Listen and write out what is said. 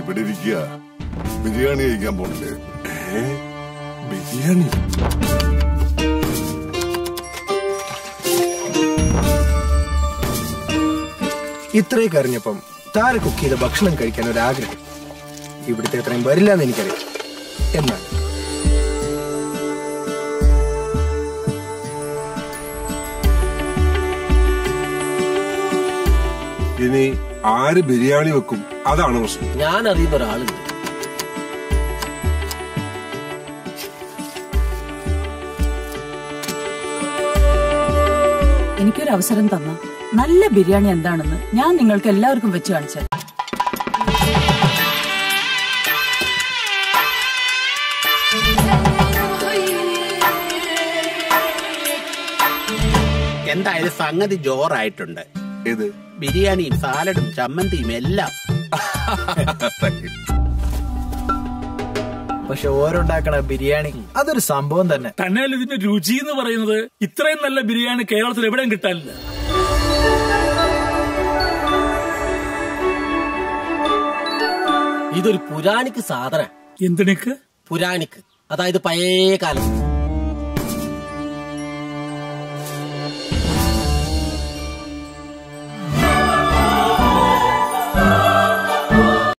ഇവിടെ ഇരിക്കുക ബിരിയാണി കഴിക്കാൻ പോണില്ലേ ഏ ബിരിയാണി ഇത്രയൊക്കെ അറിഞ്ഞപ്പം താര കുക്ക് ചെയ്ത ഭക്ഷണം കഴിക്കാൻ ഒരു ആഗ്രഹം ഇവിടുത്തെ അത്രയും വരില്ല എന്ന് എനിക്കറിയാം എന്നാൽ ഇനി ആര് ബിരിയാണി വെക്കും അതാണ് പ്രശ്നം ഞാൻ അറിയുന്ന ഒരാളുണ്ട് എനിക്കൊരു അവസരം തന്ന നല്ല ബിരിയാണി എന്താണെന്ന് ഞാൻ നിങ്ങൾക്ക് എല്ലാവർക്കും വെച്ച് കാണിച്ചു എന്തായാലും സംഗതി ജോറായിട്ടുണ്ട് ഏത് ബിരിയാണിയും സാലഡും ചമ്മന്തിയും എല്ലാം പക്ഷെ ഓരോണ്ടാക്കണ ബിരിയാണി അതൊരു സംഭവം തന്നെ തന്നെയല്ല ഇതിന്റെ രുചി എന്ന് പറയുന്നത് ഇത്രയും നല്ല ബിരിയാണി കേരളത്തിൽ എവിടെയും കിട്ടാനില്ല ഇതൊരു പുരാണിക്ക് സാധന എന്തിനേക്ക് പുരാണിക്ക് അതായത് പഴയ കാലത്ത്